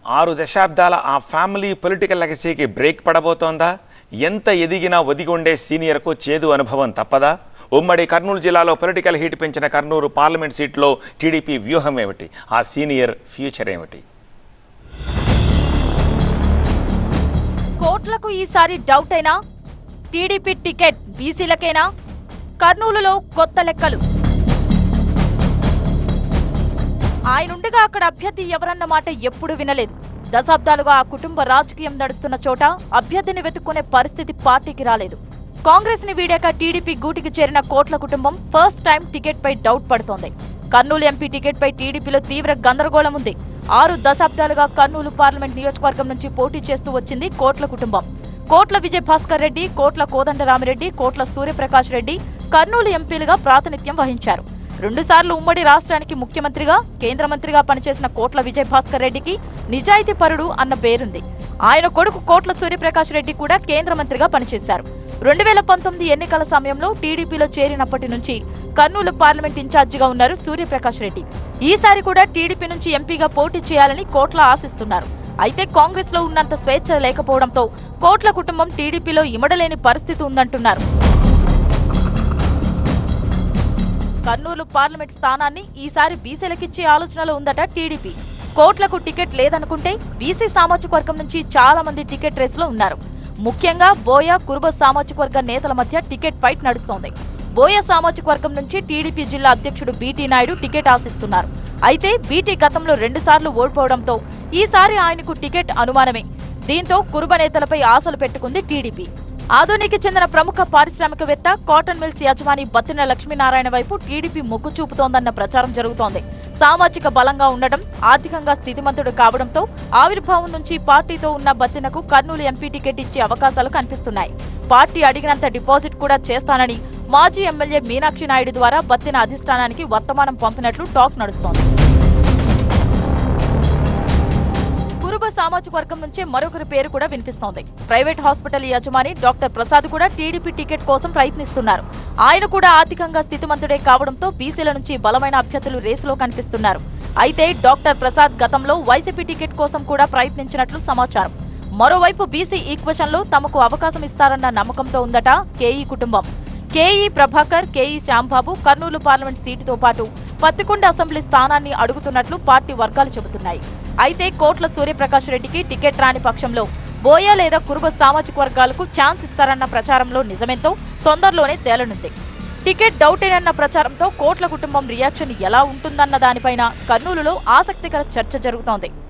ఆరు దశాబ్దాల ఆ ఫ్యామిలీ పొలిటికల్ లెగసీకి బ్రేక్ పడబోతోందా ఎంత ఎదిగినా ఒదిగొండే సీనియర్కు చేదు అనుభవం తప్పదా ఉమ్మడి కర్నూలు జిల్లాలో పొలిటికల్ హీట్ పెంచిన కర్నూలు పార్లమెంట్ సీట్లో టీడీపీ వ్యూహం ఏమిటి ఆ సీనియర్ ఫ్యూచర్ ఏమిటి కోట్లకు ఈసారి డౌట్ అయినా టీడీపీ టికెట్ బీసీలకేనా కర్నూలులో కొత్త లెక్కలు ఆయనుండగా అక్కడ అభ్యర్థి ఎవరన్న మాట ఎప్పుడు వినలేదు దశాబ్దాలుగా ఆ కుటుంబ రాజకీయం నడుస్తున్న చోట అభ్యర్థిని వెతుక్కునే పరిస్థితి పార్టీకి రాలేదు కాంగ్రెస్ ని వీడాక టీడీపీ గూటికి చేరిన కోట్ల కుటుంబం ఫస్ట్ టైం టికెట్ పై డౌట్ పడుతోంది కర్నూలు ఎంపీ టికెట్ పై టీడీపీలో తీవ్ర గందరగోళం ఉంది ఆరు దశాబ్దాలుగా కర్నూలు పార్లమెంట్ నియోజకవర్గం నుంచి పోటీ చేస్తూ వచ్చింది కోట్ల కుటుంబం కోట్ల విజయ్ భాస్కర్ రెడ్డి కోట్ల కోదండరామిరెడ్డి కోట్ల సూర్యప్రకాష్ రెడ్డి కర్నూలు ఎంపీలుగా ప్రాతినిధ్యం వహించారు రెండుసార్లు ఉమ్మడి రాష్ట్రానికి ముఖ్యమంత్రిగా కేంద్ర మంత్రిగా పనిచేసిన కోట్ల విజయ్ భాస్కర్ రెడ్డికి నిజాయితీ పరుడు అన్న పేరుంది ఆయన కొడుకు కోట్ల సూర్యప్రకాష్ రెడ్డి కూడా కేంద్ర మంత్రిగా పనిచేశారు రెండు వేల పంతొమ్మిది ఎన్నికల సమయంలో టీడీపీలో చేరినప్పటి నుంచి కర్నూలు పార్లమెంట్ ఇన్ఛార్జిగా ఉన్నారు సూర్యప్రకాష్ రెడ్డి ఈసారి కూడా టీడీపీ నుంచి ఎంపీగా పోటీ చేయాలని కోట్ల ఆశిస్తున్నారు అయితే కాంగ్రెస్ లో ఉన్నంత స్వేచ్ఛ లేకపోవడంతో కోట్ల కుటుంబం టీడీపీలో ఇమడలేని పరిస్థితి ఉందంటున్నారు కర్నూలు పార్లమెంట్ స్థానాన్ని ఈసారి బీసీలకిచ్చే ఆలోచనలో ఉందట టీడీపీ కోట్లకు టికెట్ లేదనుకుంటే బీసీ సామాజిక వర్గం నుంచి చాలా మంది టికెట్ రేసులో ఉన్నారు ముఖ్యంగా బోయ కురుబ సామాజిక వర్గ నేతల మధ్య టికెట్ ఫైట్ నడుస్తోంది బోయ సామాజిక వర్గం నుంచి టీడీపీ జిల్లా అధ్యక్షుడు బీటీ నాయుడు టికెట్ ఆశిస్తున్నారు అయితే బీటీ గతంలో రెండుసార్లు ఓడిపోవడంతో ఈసారి ఆయనకు టికెట్ అనుమానమే దీంతో కురుబ నేతలపై ఆశలు పెట్టుకుంది టీడీపీ ఆధునికి చెందిన ప్రముఖ పారిశ్రామికవేత్త కాటన్ మిల్స్ యజమాని బత్తిన లక్ష్మీనారాయణ వైపు టీడీపీ మొగ్గు చూపుతోందన్న ప్రచారం జరుగుతోంది సామాజిక బలంగా ఉండడం ఆర్థికంగా స్థితిమంతుడు కావడంతో ఆవిర్భావం నుంచి పార్టీతో ఉన్న బత్తినకు కర్నూలు ఎంపీ టికెట్ ఇచ్చే అవకాశాలు కనిపిస్తున్నాయి పార్టీ అడిగినంత డిపాజిట్ కూడా చేస్తానని మాజీ ఎమ్మెల్యే మీనాక్షి నాయుడు ద్వారా బత్తిన అధిష్టానానికి వర్తమానం పంపినట్లు టాక్ నడుస్తోంది కురుబ సామాజిక వర్గం నుంచే మరొకరి పేరు కూడా వినిపిస్తోంది ప్రైవేట్ హాస్పిటల్ యజమాని డాక్టర్ ప్రసాద్ కూడా టీడీపీ టికెట్ కోసం ప్రయత్నిస్తున్నారు ఆయన కూడా ఆర్థికంగా స్థితిమంతుడే కావడంతో బీసీల నుంచి బలమైన అభ్యర్థులు రేసులో కనిపిస్తున్నారు అయితే డాక్టర్ ప్రసాద్ గతంలో వైసీపీ టికెట్ కోసం కూడా ప్రయత్నించినట్లు సమాచారం మరోవైపు బీసీ ఈక్వెషన్ లో తమకు అవకాశం ఇస్తారన్న నమ్మకంతో ఉందట కేఈ కుటుంబం K E Prabhakar K E Shyambabu Kurnool parliament సీటుతో పాటు పత్తికొండ అసెంబ్లీ స్థానాన్ని అడుగుతున్నట్లు పార్టీ వర్గాలు చెబుతున్నాయి అయితే కోట్ల సూర్యప్రకాష్ రెడ్డికి టికెట్ రాని పక్షంలో బోయ లేదా కురుబ సామాజిక వర్గాలకు ఛాన్స్ ఇస్తారన్న ప్రచారంలో నిజమేంతో తొందరలోనే తేలనుంది టికెట్ డౌటేనన్న ప్రచారంతో కోట్ల కుటుంబం రియాక్షన్ ఎలా ఉంటుందన్న దానిపైన కర్నూలులో ఆసక్తికర చర్చ జరుగుతోంది